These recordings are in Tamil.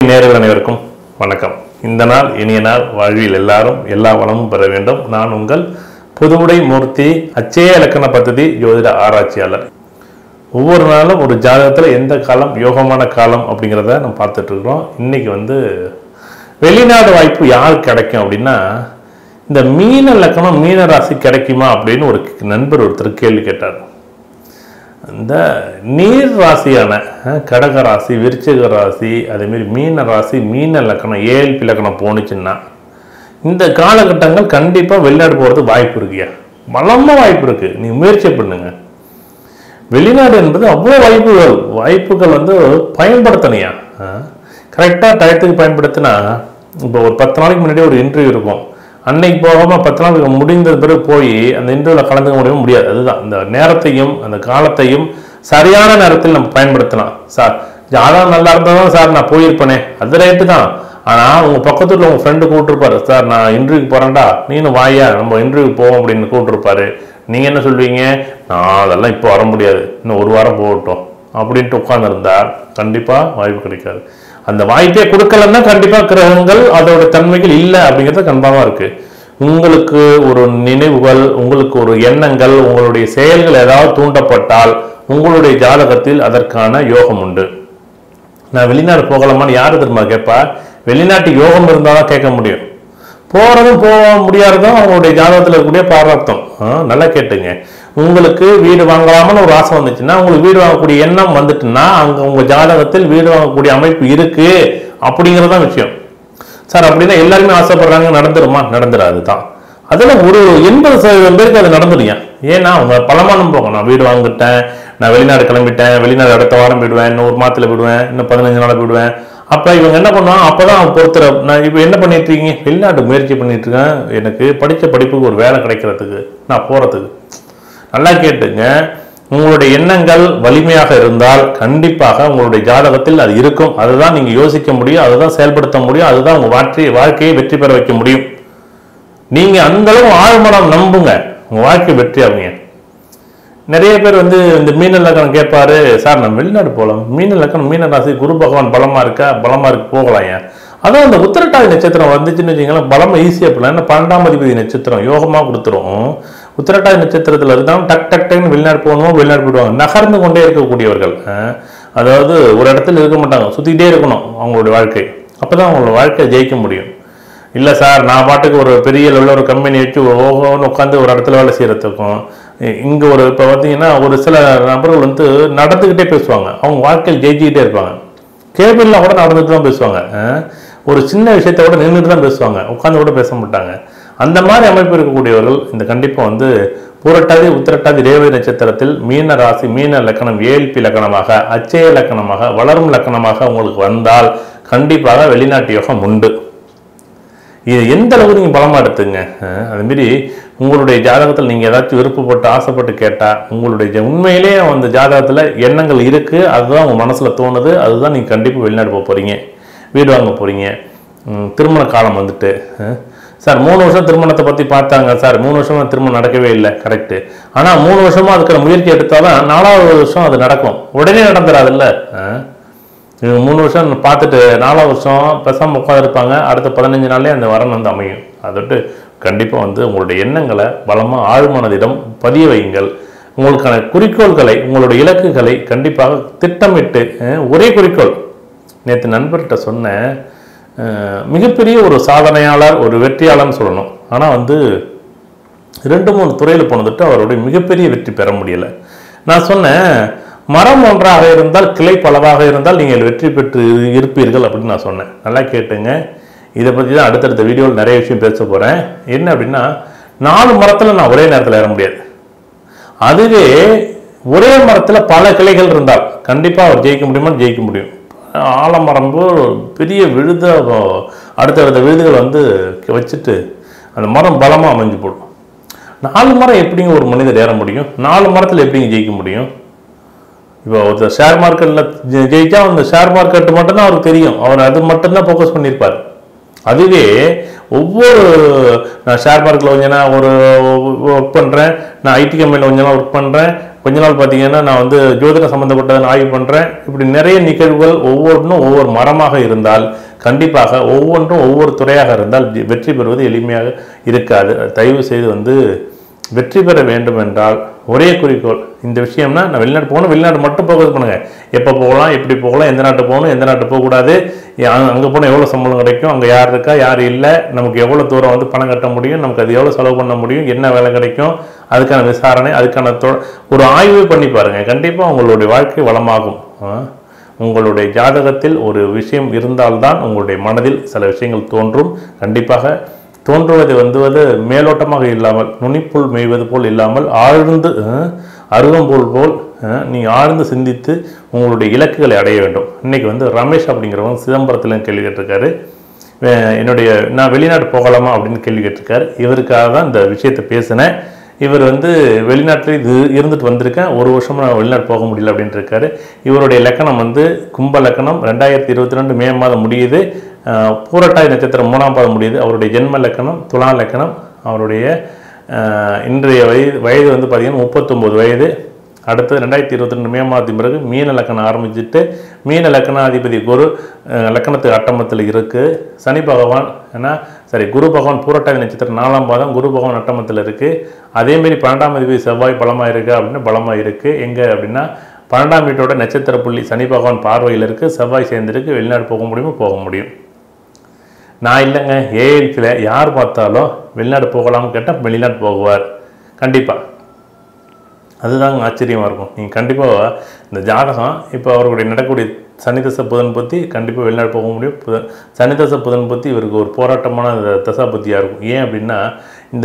நேயர்கள் அனைவருக்கும் வணக்கம் இந்த நாள் இனிய நாள் வாழ்வில் எல்லாரும் எல்லா வளமும் பெற வேண்டும் நான் உங்கள் புதுவுடை மூர்த்தி அச்சய இலக்கண பദ്ധதி ஜோதிட ஆராய்ச்சியாளர் ஒவ்வொரு நாளும் ஒரு ஜாதகத்தில் எந்த காலம் யோகமான காலம் அப்படிங்கிறத நம்ம பார்த்துட்டு இருக்கிறோம் இன்னைக்கு வந்து வெளிநாடு வாய்ப்பு யார் கிடைக்கும் அப்படின்னா இந்த மீன லக்கணம் மீன ராசி கிடைக்குமா அப்படின்னு ஒரு நண்பர் ஒருத்தர் கேள்வி கேட்டார் இந்த நீர் ராசியான அஹ், கடக ராசி விருச்சிக ராசி அதேமாரி மீன ராசி மீன லக்கணம் ஏழ்பி லக்கணம் போணுச்சுன்னா இந்த காலகட்டங்கள் கண்டிப்பாக வெளிநாடு போகிறதுக்கு வாய்ப்பு இருக்குயா பலமாக வாய்ப்பு இருக்குது நீ முயற்சி பண்ணுங்க வெளிநாடு என்பது அவ்வளோ வாய்ப்புகள் வாய்ப்புகள் வந்து பயன்படுத்தணையா கரெக்டாக டயத்துக்கு பயன்படுத்தினா இப்போ ஒரு பத்து நாளைக்கு முன்னாடி ஒரு இன்டர்வியூ இருக்கும் அன்னைக்கு போகாமல் பத்து நாளுக்கு முடிந்த பிறகு போய் அந்த இன்டர்வியூவில் கலந்துக்க முடியும் முடியாது அதுதான் அந்த நேரத்தையும் அந்த காலத்தையும் சரியான நேரத்தில் நம்ம பயன்படுத்தலாம் சார் ஜாதகம் நல்லா இருந்தால் தான் சார் நான் போயிருப்பேனே அது ரைட்டு தான் ஆனால் உங்கள் பக்கத்துல உங்கள் ஃப்ரெண்டு கூப்பிட்டுருப்பாரு சார் நான் இன்டர்வியூக்கு போகிறேன்டா நீனும் வாயா நம்ம இன்டர்வியூ போவோம் அப்படின்னு கூப்பிட்டுருப்பாரு நீங்கள் என்ன சொல்வீங்க நான் அதெல்லாம் இப்போ வர முடியாது இன்னும் ஒரு வாரம் போகட்டும் அப்படின்ட்டு உட்காந்துருந்தா கண்டிப்பாக வாய்ப்பு கிடைக்காது அந்த வாய்ப்பே கொடுக்கலன்னா கண்டிப்பாக கிரகங்கள் அதோட தன்மைகள் இல்லை அப்படிங்கிறது கன்ஃபார்மாக இருக்குது உங்களுக்கு ஒரு நினைவுகள் உங்களுக்கு ஒரு எண்ணங்கள் உங்களுடைய செயல்கள் ஏதாவது தூண்டப்பட்டால் உங்களுடைய ஜாதகத்தில் அதற்கான யோகம் உண்டு நான் வெளிநாடு போகலாமான்னு யார் தெரியுமா கேட்பா வெளிநாட்டு யோகம் இருந்தால் தான் கேட்க முடியும் போகிறதும் போக முடியாததும் அவங்களுடைய ஜாதகத்தில் இருக்கக்கூடிய பாரார்த்தம் ஆ, நல்லா கேட்டுங்க உங்களுக்கு வீடு வாங்கலாமான்னு ஒரு ஆசை வந்துச்சுன்னா உங்களுக்கு வீடு வாங்கக்கூடிய எண்ணம் வந்துட்டுன்னா அங்கே உங்கள் ஜாதகத்தில் வீடு வாங்கக்கூடிய அமைப்பு இருக்கு அப்படிங்கிறது தான் விஷயம் சார் அப்படின்னா எல்லாருமே ஆசைப்படுறாங்க நடந்துருமா நடந்துடாது தான் அதில் ஒரு எண்பது சதவீதம் பேருக்கு அது நடந்துடும் ஏன்னா அவங்க பலமானம் போகும் நான் வீடு வாங்கிட்டேன் நான் வெளிநாடு கிளம்பிட்டேன் வெளிநாடு அடுத்த வாரம் விடுவேன் இன்னும் ஒரு மாதத்தில் விடுவேன் இன்னும் பதினஞ்சு நாள் விடுவேன் அப்போ இவங்க என்ன பண்ணுவாங்க அப்போ தான் பொறுத்துற நான் இப்போ என்ன பண்ணிட்டு இருக்கீங்க வெளிநாட்டு முயற்சி பண்ணிட்டு இருக்கேன் எனக்கு படித்த படிப்புக்கு ஒரு வேலை கிடைக்கிறதுக்கு நான் போகிறதுக்கு நல்லா கேட்டுங்க உங்களுடைய எண்ணங்கள் வலிமையாக இருந்தால் கண்டிப்பாக உங்களுடைய ஜாதகத்தில் அது இருக்கும் அதுதான் நீங்க யோசிக்க முடியும் அதுதான் செயல்படுத்த முடியும் அதுதான் உங்க வாழ்க்கை வாழ்க்கையை வெற்றி பெற வைக்க முடியும் நீங்க அந்த அளவு ஆழ்மனம் நம்புங்க உங்க வாழ்க்கை வெற்றி ஆகுங்க நிறைய பேர் வந்து இந்த மீன லக்கணம் கேட்பாரு சார் நான் வெளிநாடு போகலாம் மீன லக்கணம் மீன ராசி குரு பகவான் பலமா இருக்கா பலமா இருக்கு போகலாம் ஏன் அதான் அந்த உத்திரட்டாதி நட்சத்திரம் வந்துச்சுன்னு வச்சுங்களேன் பலமா ஈஸியாக போகலாம் ஏன்னா பன்னெண்டாம் அதிபதி நட்சத்திரம் யோகமாக கொடுத்துரும் உத்திரட்டாதி நட்சத்திரத்தில் இருந்தாலும் டக் டக் டக்னு வெளிநாடு போகணும் வெளிநாடு போயிடுவாங்க நகர்ந்து கொண்டே இருக்கக்கூடியவர்கள் அஹ், அதாவது ஒரு இடத்துல இருக்க மாட்டாங்க சுற்றிக்கிட்டே இருக்கணும் அவங்களுடைய வாழ்க்கை அப்பதான் அவங்களோட வாழ்க்கையை ஜெயிக்க முடியும் இல்லை சார் நான் பாட்டுக்கு ஒரு பெரிய லெவலில் ஒரு கம்பெனி வச்சு ஓஹோன்னு உட்காந்து ஒரு இடத்துல வேலை செய்கிறதுக்கும் இங்கே ஒரு இப்போ பார்த்தீங்கன்னா ஒரு சில நபர்கள் வந்து நடந்துக்கிட்டே பேசுவாங்க அவங்க வாழ்க்கையில் ஜெயிச்சுக்கிட்டே இருப்பாங்க கேபிள்லாம் கூட நடந்துட்டு தான் பேசுவாங்க அஹ். ஒரு சின்ன விஷயத்தை கூட நின்றுட்டு தான் பேசுவாங்க உட்காந்து கூட பேச மாட்டாங்க அந்த மாதிரி அமைப்பு இருக்கக்கூடியவர்கள் இந்த கண்டிப்பாக வந்து பூரட்டாதி உத்திரட்டாதி ரேவதி நட்சத்திரத்தில் மீன ராசி மீன லக்கணம் ஏழ்பி லக்கணமாக அச்சய லக்கணமாக வளரும் லக்கணமாக உங்களுக்கு வந்தால் கண்டிப்பாக வெளிநாட்டு யோகம் உண்டு இது எந்த அளவுக்கு நீங்கள் பலமாக எடுத்துங்க அஹ், அதுமாரி உங்களுடைய ஜாதகத்தில் நீங்கள் ஏதாச்சும் விருப்பப்பட்டு ஆசைப்பட்டு கேட்டால் உங்களுடைய ஜ- உண்மையிலே அந்த ஜாதகத்தில் எண்ணங்கள் இருக்குது அதுதான் உங்கள் மனசில் தோணுது அதுதான் நீங்கள் கண்டிப்பாக வெளிநாடு போக போகிறீங்க வீடு வாங்க போகிறீங்க திருமண காலம் வந்துட்டு அஹ், சார் மூணு வருஷம் திருமணத்தை பற்றி பார்த்தாங்க சார் மூணு வருஷமா திருமணம் நடக்கவே இல்லை கரெக்டு ஆனால் மூணு வருஷமா அதுக்கான முயற்சி எடுத்தால் தான் நாலாவது வருஷம் அது நடக்கும் உடனே நடந்துடாதுல்ல அஹ். இவங்க மூணு வருஷம் பார்த்துட்டு நாலாவது வருஷம் பேசாமல் உட்காந்துருப்பாங்க அடுத்த பதினஞ்சு நாள்லேயே அந்த வரன் வந்து அமையும் அதோட்டு கண்டிப்பாக வந்து உங்களுடைய எண்ணங்களை பலமாக ஆழ்மனதிடம் பதிய வையுங்கள் உங்களுக்கான குறிக்கோள்களை உங்களுடைய இலக்குகளை கண்டிப்பாக திட்டமிட்டு அஹ், ஒரே குறிக்கோள் நேற்று நண்பர்கிட்ட சொன்னேன் அஹ், மிகப்பெரிய ஒரு சாதனையாளர் ஒரு வெற்றியாளர்னு சொல்லணும் ஆனால் வந்து ரெண்டு மூணு துறையில் போனதுட்டு அவருடைய மிகப்பெரிய வெற்றி பெற முடியல நான் சொன்னேன் மரம் ஒன்றாக இருந்தால் கிளை பலவாக இருந்தால் நீங்கள் வெற்றி பெற்று இருப்பீர்கள் அப்படின்னு நான் சொன்னேன் நல்லா கேட்டுங்க இதை பற்றி தான் அடுத்தடுத்த வீடியோவில் நிறைய விஷயம் பேச போகிறேன் என்ன அப்படின்னா நாலு மரத்தில் நான் ஒரே நேரத்தில் ஏற முடியாது அதுவே ஒரே மரத்தில் பல கிளைகள் இருந்தால் கண்டிப்பாக அவர் ஜெயிக்க முடியுமா ஜெயிக்க முடியும் ஆலமரம் போல் பெரிய விழுத அடுத்தடுத்த விழுதுகள் வந்து வச்சுட்டு அந்த மரம் பலமாக அமைஞ்சு போடும் நாலு மரம் எப்படிங்க ஒரு மனிதர் ஏற முடியும் நாலு மரத்தில் எப்படிங்க ஜெயிக்க முடியும் இப்போ ஒருத்தர் ஷேர் மார்க்கெட்டில் ஜெயிச்சா அந்த ஷேர் மார்க்கெட் மட்டும்தான் அவருக்கு தெரியும் அவர் அது மட்டும்தான் ஃபோக்கஸ் பண்ணியிருப்பார் அதுவே ஒவ்வொரு நான் ஷேர் மார்க்கெட்டில் கொஞ்ச நாள் ஒரு ஒர்க் பண்ணுறேன் நான் ஐடி கம்பெனியில் கொஞ்ச நாள் ஒர்க் பண்ணுறேன் கொஞ்ச நாள் பார்த்தீங்கன்னா நான் வந்து ஜோதிடம் சம்மந்தப்பட்டதை நான் ஆய்வு பண்ணுறேன் இப்படி நிறைய நிகழ்வுகள் ஒவ்வொன்றும் ஒவ்வொரு மரமாக இருந்தால் கண்டிப்பாக ஒவ்வொன்றும் ஒவ்வொரு துறையாக இருந்தால் ஜி- வெற்றி பெறுவது எளிமையாக இருக்காது தயவு செய்து வந்து வெற்றி பெற வேண்டும் என்றால் ஒரே குறிக்கோள் இந்த விஷயம்னா நான் வெளிநாடு போகணும் வெளிநாடு மட்டும் ஃபோக்கஸ் பண்ணுங்க எப்போ போகலாம் எப்படி போகலாம் எந்த நாட்டு போகணும் எந்த நாட்டு போகக்கூடாது அங்கே போனால் எவ்வளோ சம்பளம் கிடைக்கும் அங்கே யார் இருக்கா யார் இல்லை நமக்கு எவ்வளோ தூரம் வந்து பணம் கட்ட முடியும் நமக்கு அது எவ்வளோ செலவு பண்ண முடியும் என்ன வேலை கிடைக்கும் அதுக்கான விசாரணை அதுக்கான தொ ஒரு ஆய்வு பண்ணி பாருங்க கண்டிப்பாக உங்களுடைய வாழ்க்கை வளமாகும் ஆ? உங்களுடைய ஜாதகத்தில் ஒரு விஷயம் இருந்தால்தான் உங்களுடைய மனதில் சில விஷயங்கள் தோன்றும் கண்டிப்பாக தோன்றுவது வந்துவது மேலோட்டமாக இல்லாமல் நுனிப்புள் மேய்வது போல் இல்லாமல் ஆழ்ந்து அஹ், அருகம்புல் போல் அஹ், நீ ஆழ்ந்து சிந்தித்து உங்களுடைய இலக்குகளை அடைய வேண்டும் இன்னைக்கு வந்து ரமேஷ் அப்படிங்கிறவங்க சிதம்பரத்தில் கேள்வி கேட்டிருக்காரு அஹ், என்னுடைய நான் வெளிநாடு போகலாமா அப்படின்னு கேள்வி கேட்டிருக்காரு இவருக்காக தான் இந்த விஷயத்தை பேசினேன் இவர் வந்து வெளிநாட்டில் இது இருந்துட்டு வந்திருக்கேன் ஒரு வருஷமா நான் வெளிநாடு போக முடியல அப்படின்ட்டு இருக்காரு இவருடைய லக்கணம் வந்து கும்ப லக்கணம் ரெண்டாயிரத்தி இருபத்தி ரெண்டு மே மாதம் முடியுது அஹ், பூரட்டாதி நட்சத்திரம் மூணாம் பாதம் முடியுது அவருடைய ஜென்ம லக்கணம் துலா லக்கணம் அவருடைய அஹ், இன்றைய வயது வயது வந்து பார்த்தீங்கன்னா முப்பத்தொம்போது வயது அடுத்து ரெண்டாயிரத்தி இருபத்தி ரெண்டு மே மாதத்தின் பிறகு மீன லக்கணம் ஆரம்பிச்சுட்டு மீன லக்கணாதிபதி குரு அஹ், லக்கணத்து அட்டமத்தில் இருக்கு சனி பகவான் ஏன்னா சரி குரு பகவான் பூரட்டாதி நட்சத்திரம் நாலாம் பாதம் குரு பகவான் அட்டமத்தில் இருக்கு அதேமாரி பன்னெண்டாம் அதிபதி செவ்வாய் பலமாக இருக்கு அப்படின்னா பலமாக இருக்கு எங்க அப்படின்னா பன்னெண்டாம் வீட்டோட நட்சத்திர புள்ளி சனி பகவான் பார்வையில் இருக்கு செவ்வாய் சேர்ந்திருக்கு வெளிநாடு போக முடியுமோ போக முடியும் நான் இல்லைங்க ஏஎல்பியில் யார் பார்த்தாலும் வெளிநாடு போகலாம்னு கேட்டால் வெளிநாடு போகுவார் கண்டிப்பாக அதுதாங்க ஆச்சரியமாக இருக்கும் நீங்கள் கண்டிப்பாக இந்த ஜாதகம் இப்போ அவர்களுடைய நடக்கக்கூடிய சனிதச புதன் பற்றி கண்டிப்பாக வெளிநாடு போக முடியும் புதன் சனிதச புதன் பற்றி இவருக்கு ஒரு போராட்டமான தசா புத்தியாக இருக்கும் ஏன் அப்படின்னா இந்த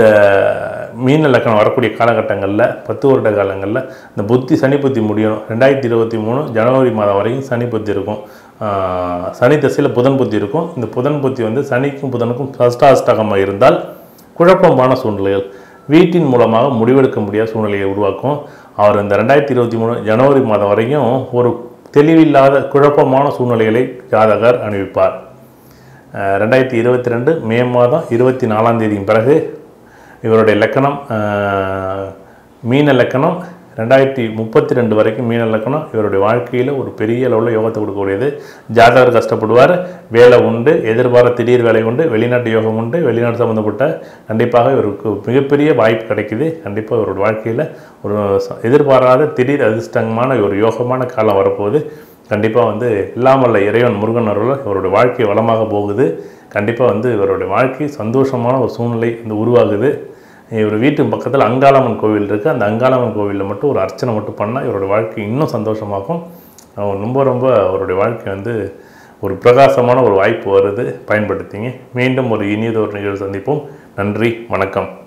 மீன லக்கணம் வரக்கூடிய காலகட்டங்களில் பத்து வருட காலங்களில் இந்த புத்தி சனி புத்தி முடியும் ரெண்டாயிரத்தி இருபத்தி மூணு ஜனவரி மாதம் வரைக்கும் சனி புத்தி இருக்கும் ஆஹ் சனி தசையில் புதன் புத்தி இருக்கும் இந்த புதன் புத்தி வந்து சனிக்கும் புதனுக்கும் சஷ்டாஷ்டகமாக இருந்தால் குழப்பமான சூழ்நிலைகள் வீட்டின் மூலமாக முடிவெடுக்க முடியாத சூழ்நிலையை உருவாக்கும் அவர் இந்த ரெண்டாயிரத்தி இருபத்தி மூணு ஜனவரி மாதம் வரைக்கும் ஒரு தெளிவில்லாத குழப்பமான சூழ்நிலைகளை ஜாதகர் அணிவிப்பார் அஹ் ரெண்டாயிரத்தி இருபத்தி ரெண்டு மே மாதம் இருபத்தி நாலாம் தேதியின் பிறகு இவருடைய லக்கணம் அஹ், மீன லக்கணம் ரெண்டாயிரத்தி முப்பத்தி ரெண்டு வரைக்கும் மீன லக்கணம் இவருடைய வாழ்க்கையில் ஒரு பெரிய அளவில் யோகத்தை கொடுக்கக்கூடியது ஜாதகர் கஷ்டப்படுவார் வேலை உண்டு எதிர்பார திடீர் வேலை உண்டு வெளிநாட்டு யோகம் உண்டு வெளிநாடு சம்மந்தப்பட்ட கண்டிப்பாக இவருக்கு மிகப்பெரிய வாய்ப்பு கிடைக்குது கண்டிப்பாக இவருடைய வாழ்க்கையில் ஒரு ச- எதிர்பாராத திடீர் அதிர்ஷ்டமான ஒரு யோகமான காலம் வரப்போகுது கண்டிப்பாக வந்து இல்லாமல்ல இறைவன் முருகன் அருள் இவருடைய வாழ்க்கை வளமாக போகுது கண்டிப்பாக வந்து இவருடைய வாழ்க்கை சந்தோஷமான ஒரு சூழ்நிலை வந்து உருவாகுது இவர் வீட்டு பக்கத்தில் அங்காளம்மன் கோவில் இருக்குது அந்த அங்காளம்மன் கோவிலில் மட்டும் ஒரு அர்ச்சனை மட்டும் பண்ணால் இவருடைய வாழ்க்கை இன்னும் சந்தோஷமாகும் அவர் ரொம்ப ரொம்ப அவருடைய வாழ்க்கை வந்து ஒரு பிரகாசமான ஒரு வாய்ப்பு வருது பயன்படுத்திங்க மீண்டும் ஒரு இனியதொரு நிகழ்வு சந்திப்போம் நன்றி வணக்கம்